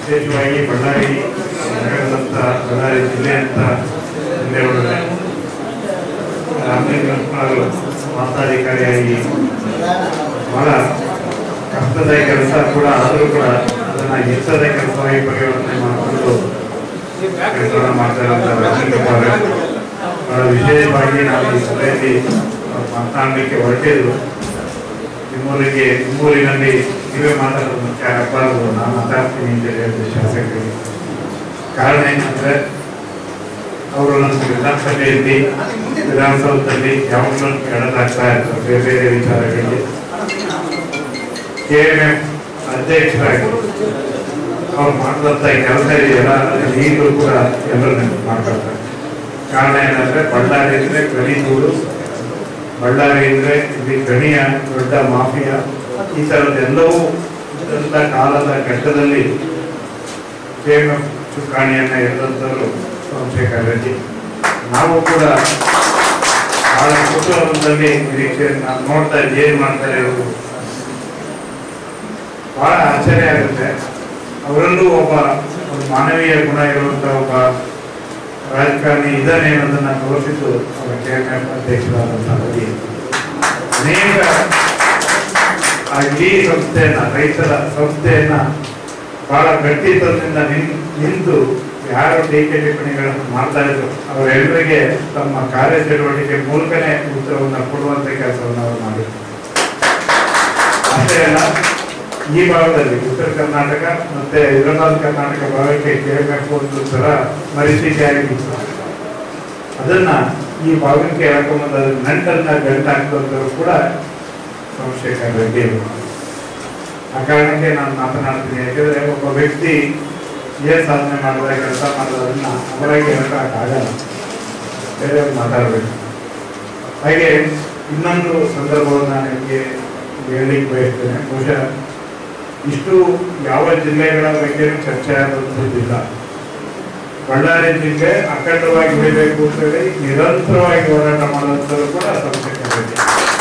ವಿಶೇಷವಾಗಿ ಬಳ್ಳಾರಿ ನಗರದಂತ ಬಳ್ಳಾರಿ ಜಿಲ್ಲೆ ಅಂತ ಜಿಲ್ಲೆ ಒಳಗಡೆ ರಾಮಲಿಂಗ ಲಕ್ಷ್ಮಣರು ಮಾತಾಧಿಕಾರಿಯಾಗಿ ಬಹಳ ಕಷ್ಟದ ಕೆಲಸ ಕೂಡ ಆದರೂ ಕೂಡ ಅದನ್ನ ಹೆಚ್ಚದ ಕೆಲಸವಾಗಿ ಪರಿವರ್ತನೆ ಮಾಡಿಕೊಂಡು ಕೆಲಸ ಮಾಡ್ತಾರಂತ ರಾಮಲಿಂಗಪ್ಪ ಅವರೇ. ಬಹಳ ವಿಶೇಷವಾಗಿ ನಾವು ಈ ಸಭೆಯಲ್ಲಿ ಮಾತನಾಡಲಿಕ್ಕೆ ಹೊರಟಿದ್ದು ನಿಮ್ಮೂರಿಗೆ ನಿಮ್ಮೂರಿನಲ್ಲಿ ನೀವೇ ಮಾತಾಡೋದು ಮುಖ್ಯ ಆಗಬಾರದು ನಾನು ಮಾತಾಡ್ತೀನಿ ಅಂತ ಹೇಳಿದೆ ಶಾಸಕರಿಗೆ ಕಾರಣ ಏನಂದ್ರೆ ಅವರು ನಮ್ಮ ವಿಧಾನಸಭೆಯಲ್ಲಿ ವಿಧಾನಸೌಧದಲ್ಲಿ ಯಾವಾಗಲೂ ಕೆಳದಾಗ್ತಾ ಇರ್ತಾರೆ ಬೇರೆ ಬೇರೆ ವಿಚಾರಗಳಲ್ಲಿ ಕೆ ಎಂ ಎಫ್ ಅಧ್ಯಕ್ಷರಾಗಿ ಅವ್ರು ಮಾಡಿದಂಥ ಕೆಲಸ ಇದೆಯಲ್ಲ ಅದನ್ನ ಈಗಲೂ ಕೂಡ ಎಲ್ಲರೂ ನೆನಪು ಮಾಡ್ಕೊಳ್ತಾರೆ ಕಾರಣ ಏನಂದ್ರೆ ಬಳ್ಳಾರಿ ಅಂದ್ರೆ ಗಣಿಗೂಡು ಬಳ್ಳಾರಿ ಅಂದ್ರೆ ಇಲ್ಲಿ ಗಣಿಯ ದೊಡ್ಡ ಮಾಫಿಯಾ ಈ ಥರದ್ದೆಲ್ಲವೂ ಇದ್ದಂಥ ಕಾಲದ ಘಟ್ಟದಲ್ಲಿ ಕೆ ಎಂ ಎಫ್ ಚುಕ್ಕಾಣಿಯನ್ನ ಎಳೆದಂಥವರು ಸೋಮಶೇಖರ್ ರೆಡ್ಡಿ ನಾವು ಕೂಡ ಬಹಳ ಕುತೂಹಲದಲ್ಲಿ ನಿರೀಕ್ಷೆ ನಾವು ನೋಡ್ತಾ ಇದ್ದೀವಿ ಏನ್ ಮಾಡ್ತಾರೆ ಇವರು ಬಹಳ ಆಶ್ಚರ್ಯ ಆಗುತ್ತೆ ಅವರಲ್ಲೂ ಒಬ್ಬ ಒಂದು ಮಾನವೀಯ ಗುಣ ಇರುವಂತ ಒಬ್ಬ ರಾಜಕಾರಣಿ ಇದ್ದಾನೆ ಅನ್ನೋದನ್ನ ತೋರಿಸಿದ್ದು ಅವರ ಕೆ ಎಂ ಎಫ್ ಅಧ್ಯಕ್ಷರಾದಂತಹ ರವಿ ಅನೇಕ ಆ ಇಡೀ ಸಂಸ್ಥೆಯನ್ನ ರೈತರ ಸಂಸ್ಥೆಯನ್ನ ಬಹಳ ಗಟ್ಟಿತನದಿಂದ ನಿನ್ ನಿಂತು ಯಾರು ಟೀಕೆ ಟಿಪ್ಪಣಿಗಳನ್ನು ಮಾಡ್ತಾ ಇದ್ರು ಅವರೆಲ್ಲರಿಗೆ ತಮ್ಮ ಕಾರ್ಯಚಟುವಟಿಕೆ ಮೂಲಕನೇ ಉತ್ತರವನ್ನು ಕೊಡುವಂತ ಕೆಲಸವನ್ನು ಅವರು ಮಾಡಿದ್ರು ಅಷ್ಟೇ ಅಲ್ಲ ಈ ಭಾಗದಲ್ಲಿ ಉತ್ತರ ಕರ್ನಾಟಕ ಮತ್ತೆ ಹೈದರಾಬಾದ್ ಕರ್ನಾಟಕ ಭಾಗಕ್ಕೆ ಕೆಎಂಎಫ್ ಒಂದು ತರ ಪರಿಸ್ಥಿತಿ ಆಗಿತ್ತು ಅದನ್ನ ಈ ಭಾಗಕ್ಕೆ ಹಾಕೊಂಬಂದ ನಂಟನ್ನ ಗಂಟಾಕ್ತಂತರು ಕೂಡ ಸೋಮಶೇಖರ್ ರೆಡ್ಡಿ ಅವರು ಆ ಕಾರಣಕ್ಕೆ ನಾನು ಮಾತನಾಡ್ತೀನಿ ಯಾಕಂದ್ರೆ ಒಬ್ಬ ವ್ಯಕ್ತಿ ಏನ್ ಸಾಧನೆ ಮಾಡಿದ ಕೆಲಸ ಮಾಡೋದನ್ನ ಅವರಾಗಿ ಹೇಳಕ್ಕಾಗಲ್ಲ ಬೇರೆಯವ್ರು ಮಾತಾಡಬೇಕು ಹಾಗೆ ಇನ್ನೊಂದು ಸಂದರ್ಭವನ್ನು ನಾನು ನಿಮಗೆ ಹೇಳಲಿಕ್ಕೆ ಬಯಸ್ತೇನೆ ಬಹುಶಃ ಇಷ್ಟು ಯಾವ ಜಿಲ್ಲೆಗಳ ಬಗ್ಗೆ ಚರ್ಚೆ ಆದಂಥದ್ದಿಲ್ಲ ಬಳ್ಳಾರಿ ಜಿಲ್ಲೆ ಅಖಂಡವಾಗಿ ಉಳಿಬೇಕು ಅಂತ ಹೇಳಿ ನಿರಂತರವಾಗಿ ಹೋರಾಟ ಮಾಡುವಂಥದ್ದು ಕೂಡ ಸೋಮಶೇಖರ್ ರೆಡ್ಡಿ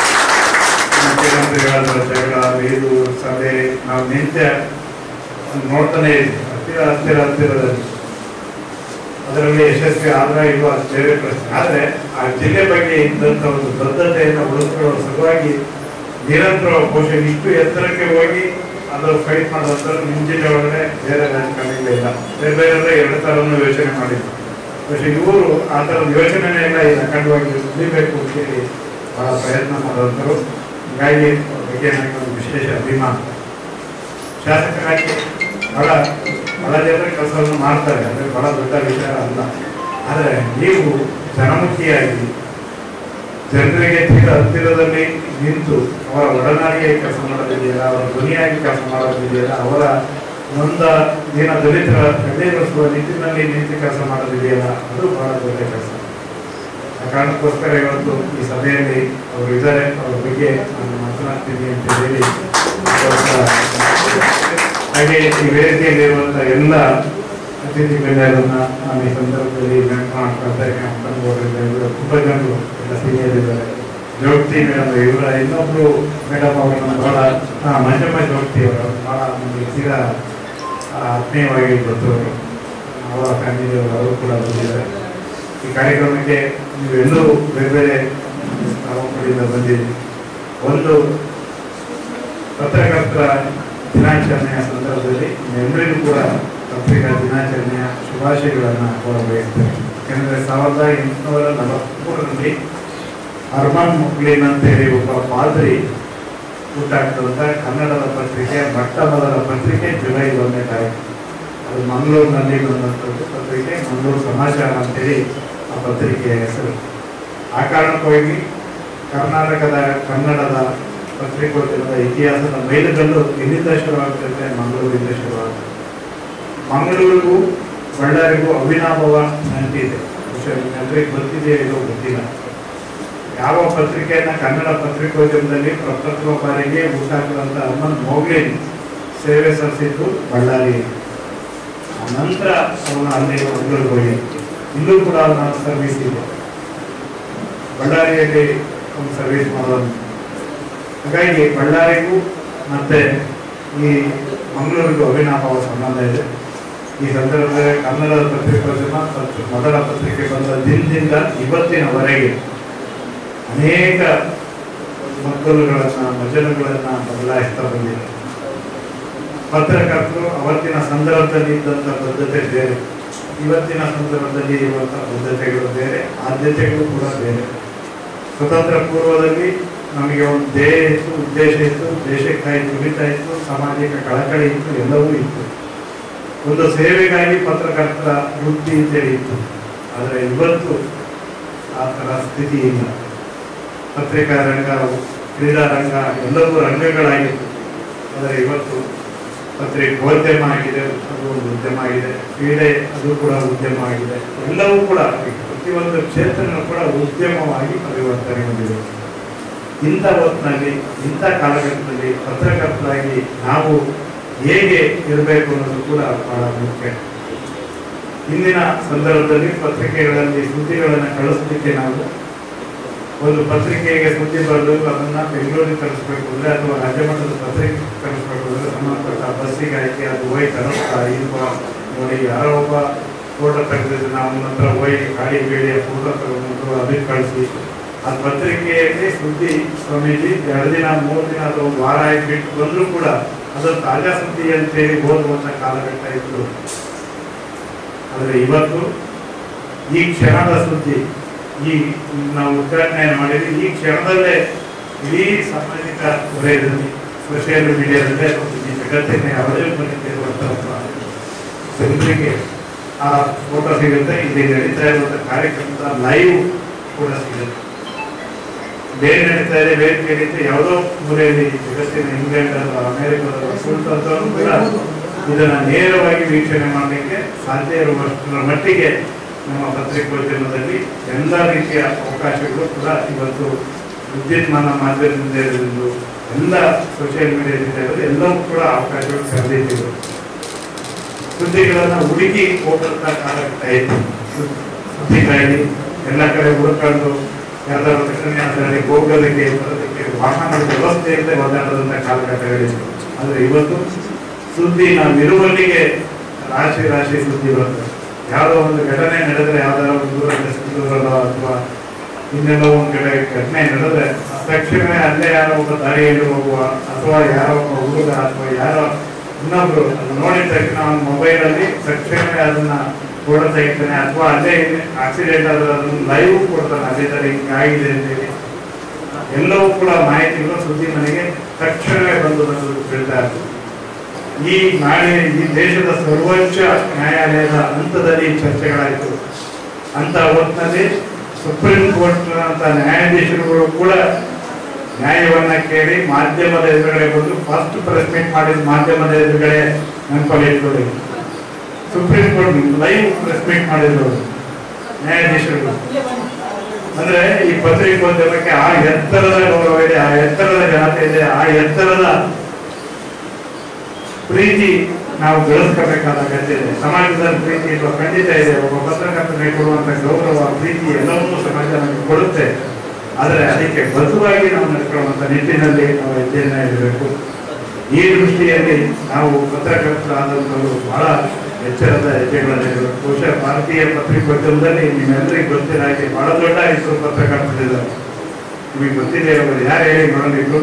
ಮುಖ್ಯಮಂತ್ರಿಗಳ ಜಗಳ ಇದು ಸಭೆ ನಾವು ನಿತ್ಯ ನೋಡ್ತಾನೆ ಇದ್ವಿ ಹತ್ತಿರ ಹತ್ತಿರ ಹತ್ತಿರದಲ್ಲಿ ಅದರಲ್ಲಿ ಯಶಸ್ವಿ ಆದ್ರ ಇಲ್ವಾ ಅದು ಬೇರೆ ಪ್ರಶ್ನೆ ಆದ್ರೆ ಆ ಜಿಲ್ಲೆ ಬಗ್ಗೆ ಇದ್ದಂತ ಒಂದು ಬದ್ಧತೆಯನ್ನು ಉಳಿಸ್ಕೊಳ್ಳೋ ಸಲುವಾಗಿ ನಿರಂತರ ಬಹುಶಃ ಇಷ್ಟು ಎತ್ತರಕ್ಕೆ ಹೋಗಿ ಅದರ ಫೈಟ್ ಮಾಡುವಂತ ನಿಮ್ಮ ಜಿಲ್ಲೆ ಒಳಗಡೆ ಬೇರೆ ರಾಜಕಾರಣಿಗಳಿಲ್ಲ ಬೇರೆ ಬೇರೆ ಎರಡು ತರನು ಯೋಚನೆ ಮಾಡಿದ್ರು ಬಹುಶಃ ಇವರು ಆ ಥರದ ಯೋಚನೆನೇ ಇಲ್ಲ ಇದು ಅಖಂಡವಾಗಿ ಉಳಿಬೇಕು ಅಂತೇಳಿ ಬಹಳ ಪ್ರಯತ್ನ ಮಾಡುವಂಥರು ಹೀಗಾಗಿ ಅವ್ರ ಬಗ್ಗೆ ನನಗೆ ಒಂದು ವಿಶೇಷ ಅಭಿಮಾನ ಶಾಸಕರಾಗಿ ಬಹಳ ಬಹಳ ಜನರ ಕೆಲಸವನ್ನು ಮಾಡ್ತಾರೆ ಅಂದ್ರೆ ಬಹಳ ದೊಡ್ಡ ವಿಚಾರ ಅಲ್ಲ ಆದರೆ ನೀವು ಜನಮುಖಿಯಾಗಿ ಜನರಿಗೆ ತೀರ ಹತ್ತಿರದಲ್ಲಿ ನಿಂತು ಅವರ ಒಡನಾಡಿಯಾಗಿ ಕೆಲಸ ಮಾಡೋದಿದೆಯಲ್ಲ ಅವರ ಧ್ವನಿಯಾಗಿ ಕೆಲಸ ಮಾಡೋದಿದೆಯಲ್ಲ ಅವರ ನೊಂದ ದೀನ ದಲಿತರ ಕಡೆಗಣಿಸುವ ನಿಟ್ಟಿನಲ್ಲಿ ನಿಂತು ಕೆಲಸ ಮಾಡೋದಿದೆಯಲ್ಲ ಅದು ಬಹಳ ದೊಡ್ಡ ಕೆಲಸ ಆ ಕಾರಣಕ್ಕೋಸ್ಕರ ಇವತ್ತು ಈ ಸಭೆಯಲ್ಲಿ ಅವರು ಇದ್ದಾರೆ ಅವ್ರ ಬಗ್ಗೆ ನಾನು ಮಾತನಾಡ್ತೀನಿ ಅಂತ ಹೇಳಿ ಹಾಗೆ ಈ ವೇದಿಕೆಯಲ್ಲಿರುವಂತಹ ಎಲ್ಲ ಅತಿಥಿ ಗಣ್ಯರನ್ನ ನಾನು ಈ ಸಂದರ್ಭದಲ್ಲಿ ನೆನಪು ಮಾಡ್ಕೊಳ್ತಾ ಇದ್ದೀನಿ ಅಪ್ಪನಗೌಡರಿಂದ ತುಂಬ ಜನರು ಎಲ್ಲ ಸೀನಿಯರ್ ಇದ್ದಾರೆ ಜೋಗ್ತಿ ಮೇಡಮ್ ಇವರ ಇನ್ನೊಬ್ರು ಮೇಡಮ್ ಅವರು ನಮ್ಮ ಬಹಳ ಹಾ, ಮಂಜಮ್ಮ ಜೋಗ್ತಿ ಅವರು ಬಹಳ ನಮಗೆ ತೀರಾ ಆ, ಆತ್ಮೀಯವಾಗಿ ಗೊತ್ತವರು ಅವರ ಫ್ಯಾಮಿಲಿ ಅವರು ಕೂಡ ಬಂದಿದ್ದಾರೆ ಈ ಕಾರ್ಯಕ್ರಮಕ್ಕೆ ನೀವೆಲ್ಲರೂ ಬೇರೆ ಬೇರೆ ತಾಲೂಕುಗಳಿಂದ ಬಂದಿದ್ದೀರಿ ಒಂದು ಪತ್ರಕರ್ತರ ದಿನಾಚರಣೆಯ ಸಂದರ್ಭದಲ್ಲಿ ಎಲ್ಲರಿಗೂ ಕೂಡ ಪತ್ರಿಕಾ ದಿನಾಚರಣೆಯ ಶುಭಾಶಯಗಳನ್ನು ಕೋರಬಯಸ್ತೇನೆ ಯಾಕಂದರೆ ಸಾವಿರದ ಎಂಟುನೂರ ನಲವತ್ಮೂರರಲ್ಲಿ ಅರ್ಮಾನ್ ಮುಕ್ಲಿನ್ ಅಂತ ಹೇಳಿ ಒಬ್ಬ ಪಾದ್ರಿ ಹುಟ್ಟಾಗ್ತದಂತ ಕನ್ನಡದ ಪತ್ರಿಕೆ ಮೊಟ್ಟ ಮೊದಲ ಪತ್ರಿಕೆ ಜುಲೈ ಒಂದನೇ ತಾರೀಕು ಅದು ಮಂಗಳೂರಿನಲ್ಲಿ ಬಂದಂಥದ್ದು ಪತ್ರಿಕೆ ಮಂಗಳೂರು ಸಮಾಚಾರ ಅಂತೇಳಿ ಆ ಪತ್ರಿಕೆಯ ಹೆಸರು ಆ ಕಾರಣಕ್ಕಾಗಿ ಕರ್ನಾಟಕದ ಕನ್ನಡದ ಪತ್ರಿಕೋದ್ಯಮದ ಇತಿಹಾಸದ ಮೈಲುಗಲ್ಲು ಎಲ್ಲಿಂದ ಶುರುವಾಗ್ತದೆ ಮಂಗಳೂರಿಂದ ಶುರುವಾಗ್ತದೆ ಮಂಗಳೂರಿಗೂ ಬಳ್ಳಾರಿಗೂ ಅವಿನಾಭಾವ ನಂಟಿ ಇದೆ ಬಹುಶಃ ಎಲ್ಲರಿಗೆ ಗೊತ್ತಿದೆಯೋ ಇದು ಗೊತ್ತಿಲ್ಲ ಯಾವ ಪತ್ರಿಕೆಯನ್ನ ಕನ್ನಡ ಪತ್ರಿಕೋದ್ಯಮದಲ್ಲಿ ಪ್ರಪ್ರಥಮ ಬಾರಿಗೆ ಹುಟ್ಟಾಕಿದಂತ ಹನುಮಂತ್ ಮೋಗ್ಲಿನ್ ಸೇವೆ ಸಲ್ಲಿಸಿದ್ದು ಬಳ್ಳಾರಿ ಆ ನಂತರ ಅವನ ಅಲ್ಲಿ ಮಂಗಳೂರಿಗೆ ಹೋಗಿ ಇಲ್ಲೂ ಕೂಡ ಅವನ ಸರ್ವಿಸ್ ಇದೆ ಬಳ್ಳಾರಿಯಲ್ಲಿ ಒಂದು ಸರ್ವಿಸ್ ಮಾಡೋದು ಹಾಗಾಗಿ ಬಳ್ಳಾರಿಗೂ ಮತ್ತೆ ಈ ಮಂಗಳೂರಿಗೂ ಅವಿನಾಭಾವ ಸಂಬಂಧ ಇದೆ ಈ ಸಂದರ್ಭದಲ್ಲಿ ಕನ್ನಡದ ಪತ್ರಿಕೋದ್ಯಮ ಮತ್ತು ಮೊದಲ ಪತ್ರಿಕೆ ಬಂದ ದಿನದಿಂದ ಇವತ್ತಿನವರೆಗೆ ಅನೇಕ ಮಕ್ಕಳುಗಳನ್ನ ಮಜಲುಗಳನ್ನ ಬದಲಾಯಿಸ್ತಾ ಬಂದಿದೆ ಪತ್ರಕರ್ತರು ಅವತ್ತಿನ ಸಂದರ್ಭದಲ್ಲಿ ಇದ್ದಂಥ ಬದ್ಧತೆ ಬೇರೆ ಇವತ್ತಿನ ಸಂದರ್ಭದಲ್ಲಿ ಇರುವಂತಹ ಬದ್ಧತೆಗಳು ಬೇರೆ ಆದ್ಯತೆಗಳು ಕೂಡ ಬೇರೆ ಸ್ವತಂತ್ರ ಪೂರ್ವದಲ್ಲಿ ನಮಗೆ ಒಂದು ಧ್ಯೇಯ ಇತ್ತು ಉದ್ದೇಶ ಇತ್ತು ದೇಶಕ್ಕಾಗಿ ತುಡಿತ ಇತ್ತು ಸಾಮಾಜಿಕ ಕಳಕಳಿ ಇತ್ತು ಎಲ್ಲವೂ ಇತ್ತು ಒಂದು ಸೇವೆಗಾಗಿ ಪತ್ರಕರ್ತರ ವೃತ್ತಿ ಅಂತೇಳಿ ಇತ್ತು ಆದರೆ ಇವತ್ತು ಆ ಥರ ಸ್ಥಿತಿ ಇಲ್ಲ ಪತ್ರಿಕಾ ರಂಗ ಕ್ರೀಡಾ ರಂಗ ಎಲ್ಲವೂ ರಂಗಗಳಾಗಿತ್ತು ಆದರೆ ಇವತ್ತು ಪತ್ರಿಕೋದ್ಯಮ ಆಗಿದೆ ಅದು ಒಂದು ಉದ್ಯಮ ಆಗಿದೆ ಕ್ರೀಡೆ ಅದು ಕೂಡ ಉದ್ಯಮ ಆಗಿದೆ ಎಲ್ಲವೂ ಕೂಡ ಪ್ರತಿಯೊಂದು ಕ್ಷೇತ್ರನೂ ಕೂಡ ಉದ್ಯಮವಾಗಿ ಪರಿವರ್ತನೆ ಹೊಂದಿದೆ ಇಂಥ ಹೊತ್ತಿನಲ್ಲಿ ಇಂಥ ಕಾಲಘಟ್ಟದಲ್ಲಿ ಪತ್ರಕರ್ತರಾಗಿ ನಾವು ಹೇಗೆ ಇರಬೇಕು ಅನ್ನೋದು ಕೂಡ ಬಹಳ ಮುಖ್ಯ ಇಂದಿನ ಸಂದರ್ಭದಲ್ಲಿ ಪತ್ರಿಕೆಗಳಲ್ಲಿ ಸುದ್ದಿಗಳನ್ನು ಕಳಿಸಲಿಕ್ಕೆ ನಾವು ಒಂದು ಪತ್ರಿಕೆಗೆ ಸುದ್ದಿ ಬರೆದು ಅದನ್ನ ಬೆಂಗಳೂರಿಗೆ ತರಿಸ್ಬೇಕು ಅಂದ್ರೆ ಅಥವಾ ರಾಜ್ಯ ಮಟ್ಟದ ಪತ್ರಿಕೆ ತರಿಸ್ಬೇಕು ಅಂದ್ರೆ ಸಂಬಂಧಪಟ್ಟ ಬಸ್ಸಿಗೆ ಆಯ್ಕೆ ಅದು ಹೋಗಿ ತರಿಸ್ತಾ ಇಲ್ವಾ ನೋಡಿ ಯಾರೋ ಒಬ್ಬ ಫೋಟೋ ತೆಗೆದಿದ್ದು ನಾವು ನಂತರ ಹೋಗಿ ಗಾಡಿ ಬೇಡಿಯ ಫೋಟೋ ತಗೊಂಡು ಅದಕ್ಕೆ ಕಳಿಸಿ ಆ ಪತ್ರಿಕೆಯಲ್ಲಿ ಸುದ್ದಿ ಸ್ವಾಮೀಜಿ ಎರಡು ದಿನ ಮೂರು ದಿನ ಅಥವಾ ಒಂದು ವಾರ ಆಯ್ತು ಬಿಟ್ಟು ಬಂದರೂ ಕೂಡ ಅದು ತಾಜಾ ಸುದ್ದಿ ಅಂತೇಳಿ ಓದುವಂಥ ಕಾಲಘಟ್ಟ ಇತ್ತು ಆದರೆ ಇವತ್ತು ಈ ಕ್ಷಣದ ಸುದ್ದಿ ಈ ನಾವು ಉದ್ಘಾಟನೆ ಮಾಡಿದ್ವಿ ಈ ಕ್ಷಣದಲ್ಲೇ ಇಡೀ ಸಾಮಾಜಿಕ ವಲಯದಲ್ಲಿ ಸೋಷಿಯಲ್ ಮೀಡಿಯಾದಲ್ಲೇ ಒಂದು ಈ ಜಗತ್ತಿನ ಯಾವುದೇ ಬಂದಿರುವಂತಹ ಪತ್ರಿಕೆ ಆ ಫೋಟೋ ಸಿಗುತ್ತೆ ಇಲ್ಲಿ ನಡೀತಾ ಇರುವಂತಹ ಕಾರ್ಯಕ್ರಮದ ಲೈವ್ ಕೂಡ ಸಿಗುತ್ತೆ ಬೇರೆ ನಡೀತಾ ಇದೆ ಬೇರೆ ನಡೀತಾ ಯಾವುದೋ ಮೂಲೆಯಲ್ಲಿ ಜಗತ್ತಿನ ಇಂಗ್ಲೆಂಡ್ ಅಥವಾ ಅಮೆರಿಕದ ಸುಲ್ತಾನರು ಕೂಡ ಇದನ್ನ ನೇರವಾಗಿ ವೀಕ್ಷಣೆ ಮಾಡಲಿಕ್ಕೆ ಸಾಧ್ಯ ಇರುವಷ್ಟರ ಮಟ್ಟಿಗೆ ನಮ್ಮ ಪತ್ರಿಕೋದ್ಯಮದಲ್ಲಿ ಎಲ್ಲ ರೀತಿಯ ಅವಕಾಶಗಳು ಕೂಡ ಇವತ್ತು ವಿದ್ಯುನ್ಮಾನ ಮಾಧ್ಯಮದಿಂದ ಇರೋದು ಎಲ್ಲ ಸೋಷಿಯಲ್ ಮೀಡಿಯಾದಿಂದ ಇರೋದು ಎಲ್ಲವೂ ಕೂಡ ಅವಕಾಶಗಳು ತೆರೆದಿದ್ದೀವಿ ಸುದ್ದಿಗಳನ್ನ ಹುಡುಕಿ ಹೋಗುವಂತ ಕಾಲಘಟ್ಟ ಇತ್ತು ಸುದ್ದಿಗಾಗಿ ಎಲ್ಲ ಕಡೆ ಹುಡುಕೊಂಡು ಯಾವ್ದಾದ್ರು ಘಟನೆ ಆದರೆ ಹೋಗೋದಕ್ಕೆ ಬರೋದಕ್ಕೆ ವಾಹನದ ವ್ಯವಸ್ಥೆ ಇಲ್ಲದೆ ಒದ್ದಾಡದಂತ ಕಾಲಘಟ್ಟಗಳಿತ್ತು ಆದರೆ ಇವತ್ತು ಸುದ್ದಿ ನಾವು ಇರುವಲ್ಲಿಗೆ ರಾಶಿ ರಾಶಿ ಸುದ್ದಿ ಬರ್ತದೆ ಯಾವುದೋ ಒಂದು ಘಟನೆ ನಡೆದ್ರೆ ಯಾವ್ದಾರ ಒಂದು ದೂರದ ದೂರಲ್ಲೋ ಅಥವಾ ಇನ್ನೆಲ್ಲೋ ಒಂದು ಕಡೆ ಘಟನೆ ನಡೆದ್ರೆ ತಕ್ಷಣವೇ ಅಲ್ಲೇ ಯಾರೋ ಒಬ್ಬ ದಾರಿಯಲ್ಲಿ ಹೋಗುವ ಅಥವಾ ಯಾರೋ ಒಬ್ಬ ಹುಡುಗ ಅಥವಾ ಯಾರೋ ಇನ್ನೊಬ್ರು ಅದು ನೋಡಿದ ತಕ್ಷಣ ಅವನ ಮೊಬೈಲಲ್ಲಿ ತಕ್ಷಣವೇ ಅದನ್ನ ಫೋಟೋ ತೆಗಿತಾನೆ ಅಥವಾ ಅಲ್ಲೇ ಆಕ್ಸಿಡೆಂಟ್ ಆದ್ರೆ ಅದನ್ನ ಲೈವ್ ಕೊಡ್ತಾನೆ ಅದೇ ತರ ಹಿಂಗಾಗಿದೆ ಅಂತೇಳಿ ಎಲ್ಲವೂ ಕೂಡ ಮಾಹಿತಿಗಳು ಸುದ್ದಿ ಮನೆಗೆ ತಕ್ಷಣವೇ ಬಂದು ಬಂದು ಬೀಳ್ತಾ ಇರ್ತದೆ ಈ ನಾಳೆ ಈ ದೇಶದ ಸರ್ವೋಚ್ಚ ನ್ಯಾಯಾಲಯದ ಹಂತದಲ್ಲಿ ಚರ್ಚೆಗಳಾಯಿತು ಅಂತ ಹೊತ್ತಿನಲ್ಲಿ ಸುಪ್ರೀಂ ಕೋರ್ಟ್ ಅಂತ ನ್ಯಾಯಾಧೀಶರುಗಳು ಕೂಡ ನ್ಯಾಯವನ್ನ ಕೇಳಿ ಮಾಧ್ಯಮದ ಎದುರುಗಡೆ ಬಂದು ಫಸ್ಟ್ ಪ್ರೆಸ್ ಮೀಟ್ ಮಾಡಿದ ಮಾಧ್ಯಮದ ಎದುರುಗಡೆ ನೆನಪಲ್ಲಿ ಇಟ್ಕೊಳ್ಳಿ Supreme Court live press meet ಮಾಡಿದ್ರು ಅವರು, ನ್ಯಾಯಾಧೀಶರುಗಳು ಅಂದ್ರೆ ಈ ಪತ್ರಿಕೋದ್ಯಮಕ್ಕೆ ಆ ಎತ್ತರದ ಗೌರವ ಇದೆ ಆ ಎತ್ತರದ ಘನತೆ ಇದೆ ಆ ಎತ್ತರದ ಪ್ರೀತಿ ನಾವು ಬೆಳೆಸ್ಕೋಬೇಕಾದ ಅಗತ್ಯ ಇದೆ ಸಮಾಜದಲ್ಲಿ ಪ್ರೀತಿ ಇರುವ ಖಂಡಿತ ಇದೆ ಒಬ್ಬ ಪತ್ರಕರ್ತನಿಗೆ ಕೊಡುವಂತ ಗೌರವ ಪ್ರೀತಿ ಎಲ್ಲವನ್ನೂ ಸಮಾಜ ನಮಗೆ ಕೊಡುತ್ತೆ ಆದರೆ ಅದಕ್ಕೆ ಬದ್ಧವಾಗಿ ನಾವು ನಡ್ಕೊಳ್ಳುವಂತ ನಿಟ್ಟಿನಲ್ಲಿ ನಾವು ಹೆಜ್ಜೆಯನ್ನ ಇಡಬೇಕು ಈ ದೃಷ್ಟಿಯಲ್ಲಿ ನಾವು ಪತ್ರಕರ್ತರಾದಂಥವರು ಬಹಳ ಎಚ್ಚರದ ಹೆಜ್ಜೆಗಳಲ್ಲಿರಬೇಕು ಬಹುಶಃ ಭಾರತೀಯ ಪತ್ರಿಕೋದ್ಯಮದಲ್ಲಿ ನಿಮ್ಮೆಲ್ಲರಿಗೂ ಗೊತ್ತಿರ ಹಾಗೆ ಬಹಳ ದೊಡ್ಡ ಹೆಸರು ಪತ್ರಕರ್ತರಿದ್ದಾರೆ ನಿಮಗೆ ಗೊತ್ತಿದೆ ಅವರು ಯಾರು ಹೇಳಿ ನೋಡಬೇಕು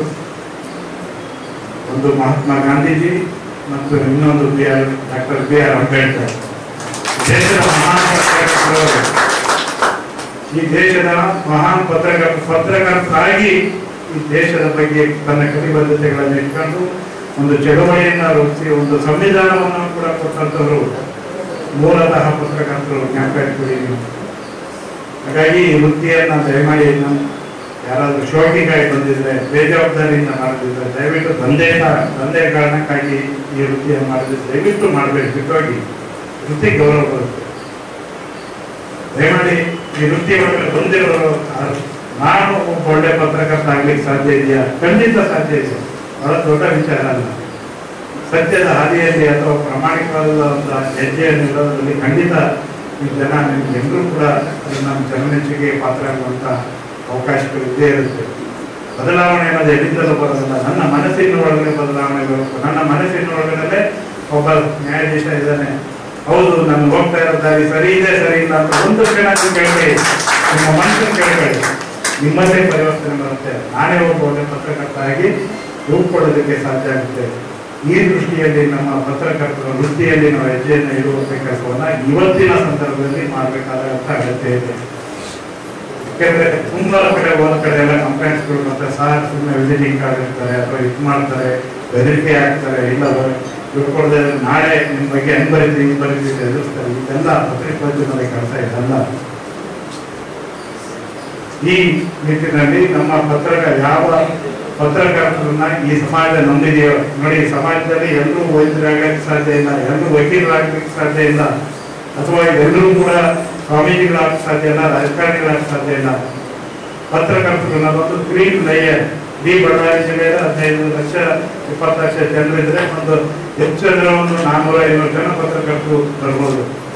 ಒಂದು ಮಹಾತ್ಮ ಗಾಂಧೀಜಿ ಮತ್ತು ಇನ್ನೊಂದು B R doctor B R Ambedkar ದೇಶದ ಮಹಾನ್ ಪತ್ರಕರ್ತರು ಈ ದೇಶದ ಮಹಾನ್ ಪತ್ರಕರ್ತ ಪತ್ರಕರ್ತರಾಗಿ ಈ ದೇಶದ ಬಗ್ಗೆ ತನ್ನ ಕಟಿಬದ್ಧತೆಗಳನ್ನು ಇಟ್ಕೊಂಡು ಒಂದು ಚಳವಳಿಯನ್ನ ರೂಪಿಸಿ ಒಂದು ಸಂವಿಧಾನವನ್ನು ಕೂಡ ಕೊಟ್ಟಂತವರು ಮೂಲತಃ ಪತ್ರಕರ್ತರು ಜ್ಞಾಪಕ ಇಟ್ಕೊಳ್ಳಿ ನೀವು. ಹಾಗಾಗಿ ಈ ವೃತ್ತಿಯನ್ನ ದಯಮಾಡಿ ನಮ್ಮ ಯಾರಾದ್ರೂ ಶೋಕಿಗಾಗಿ ಬಂದಿದ್ರೆ ಬೇಜವಾಬ್ದಾರಿಯಿಂದ ಮಾಡ್ತಿದ್ರೆ ದಯವಿಟ್ಟು ತಂದೆ ತಂದೆ ಕಾರಣಕ್ಕಾಗಿ ಈ ವೃತ್ತಿಯನ್ನು ಮಾಡಿದ್ರೆ ದಯವಿಟ್ಟು ಮಾಡಬೇಕು ಬಿಟ್ಟೋಗಿ ವೃತ್ತಿ ಗೌರವ ಬರುತ್ತೆ ದಯಮಾಡಿ ಈ ವೃತ್ತಿ ಒಳಗೆ ಬಂದಿರೋರು ಆ, ನಾನು ಒಬ್ಬ ಒಳ್ಳೆ ಪತ್ರಕರ್ತ ಆಗ್ಲಿಕ್ಕೆ ಸಾಧ್ಯ ಇದೆಯಾ ಖಂಡಿತ ಸಾಧ್ಯ ಇದೆ ಬಹಳ ದೊಡ್ಡ ವಿಚಾರ ಅಲ್ಲ ಸತ್ಯದ ಹಾದಿಯಲ್ಲಿ ಅಥವಾ ಪ್ರಾಮಾಣಿಕವಾದ ಹೆಜ್ಜೆಯನ್ನು ಇಡೋದ್ರಲ್ಲಿ ಖಂಡಿತ ಈ ಜನ ನಿಮ್ಗೆ ಎಲ್ಲರೂ ಕೂಡ ಅದು ನಮ್ಮ ಜನಮೆಚ್ಚುಗೆ ಪಾತ್ರ ಆಗುವಂತ ಅವಕಾಶಗಳು ಇದ್ದೇ ಇರುತ್ತೆ ಬದಲಾವಣೆ ಅನ್ನೋದು ಎಲ್ಲಿಂದಲೂ ಬರೋದಿಲ್ಲ ನನ್ನ ಮನಸ್ಸಿನ ಒಳಗಡೆ ಬದಲಾವಣೆ ಬರಬೇಕು ನನ್ನ ಮನಸ್ಸಿನ ಒಳಗಡೆ ಒಬ್ಬ ನ್ಯಾಯಾಧೀಶ ಇದ್ದಾನೆ ಹೌದು ನಾನು ಹೋಗ್ತಾ ಇರೋ ದಾರಿ ಸರಿ ಇದೆ ಸರಿ ಇಲ್ಲ ಅಂತ ಒಂದು ಕ್ಷಣ ಕೇಳಬೇಡಿ ನಿಮ್ಮ ಮನಸ್ಸನ್ನು ಕೇಳಬೇಡಿ ನಿಮ್ಮಲ್ಲೇ ಪರಿವರ್ತನೆ ಬರುತ್ತೆ ನಾನೇ ಒಬ್ಬ ಒಳ್ಳೆ ಪತ್ರಕರ್ತ ಆಗಿ ರೂಪುಕೊಡೋದಕ್ಕೆ ಸಾಧ್ಯ ಆಗುತ್ತೆ ಈ ದೃಷ್ಟಿಯಲ್ಲಿ ನಮ್ಮ ಪತ್ರಕರ್ತರ ವೃತ್ತಿಯಲ್ಲಿ ನಾವು ಹೆಜ್ಜೆಯನ್ನು ಇಡುವಂತ ಕೆಲಸವನ್ನ ಇವತ್ತಿನ ಸಂದರ್ಭದಲ್ಲಿ ಮಾಡಬೇಕಾದ ಅಗತ್ಯ ಇದೆ ಯಾಕೆಂದ್ರೆ ತುಂಬಾ ಕಡೆ ಹೋದ ಕಡೆ ಎಲ್ಲ ಕಂಪ್ಲೇಂಟ್ಸ್ಗಳು ಮತ್ತೆ ಸಾರ್ ಸುಮ್ಮನೆ ವಿಸಿಟಿಂಗ್ ಕಾರ್ಡ್ ಇರ್ತಾರೆ ಅಥವಾ ಇದು ಮಾಡ್ತಾರೆ ಬೆದರಿಕೆ ಹಾಕ್ತಾರೆ ಇಲ್ಲ ದುಡ್ಡು ಕೊಡದೆ ನಾಳೆ ನಿಮ್ಮ ಬಗ್ಗೆ ಹೆಂಗ್ ಬರೀತೀವಿ ಹಿಂಗ್ ಬರೀತೀವಿ ಅಂತ ಎದುರಿಸ್ತಾರೆ ಇದೆಲ್ಲ ಪತ್ರಿಕೋದ್ಯಮದ ಕೆಲಸ ಇದೆಲ್ಲ ಈ ನಿಟ್ಟಿನಲ್ಲಿ ನಮ್ಮ ಪತ್ರಕ ಯಾವ ಪತ್ರಕರ್ತರನ್ನ ಈ ಸಮಾಜ ನಂಬಿದೆಯೋ ನೋಡಿ ಸಮಾಜದಲ್ಲಿ ಎಲ್ಲರೂ ವೈದ್ಯರಾಗಲಿಕ್ಕೆ ಸಾಧ್ಯ ಇಲ್ಲ ಎಲ್ಲರೂ ವಕೀಲರಾಗಲಿಕ್ಕೆ ಸಾಧ್ಯ ಇಲ್ಲ ಅಥವಾ ಎಲ್ಲರೂ ಕೂಡ ಸ್ವಾಮೀಜಿಗಳಾಗಕ್ಕೆ ಸಾಧ್ಯ ಇಲ್ಲ ರಾಜಕಾರಣಿಗಳಾಗಕ್ಕೆ ಸಾಧ್ಯ ಇಲ್ಲ ಪತ್ರಕರ್ತರು ಅನ್ನೋದೊಂದು ಗ್ರೀನ್ ಲೇಯರ್ ಇಡೀ ಬಳ್ಳಾರಿ ಜಿಲ್ಲೆಯಲ್ಲಿ ಹದಿನೈದು ಲಕ್ಷ ಇಪ್ಪತ್ತು ಲಕ್ಷ ಜನರಿದ್ರೆ ಒಂದು ಹೆಚ್ಚು ಅಂದ್ರೆ ಒಂದು ನಾನ್ನೂರ ಐನೂರು ಜನ ಪತ್ರಕರ್ತರು ಬರ್ಬೋದು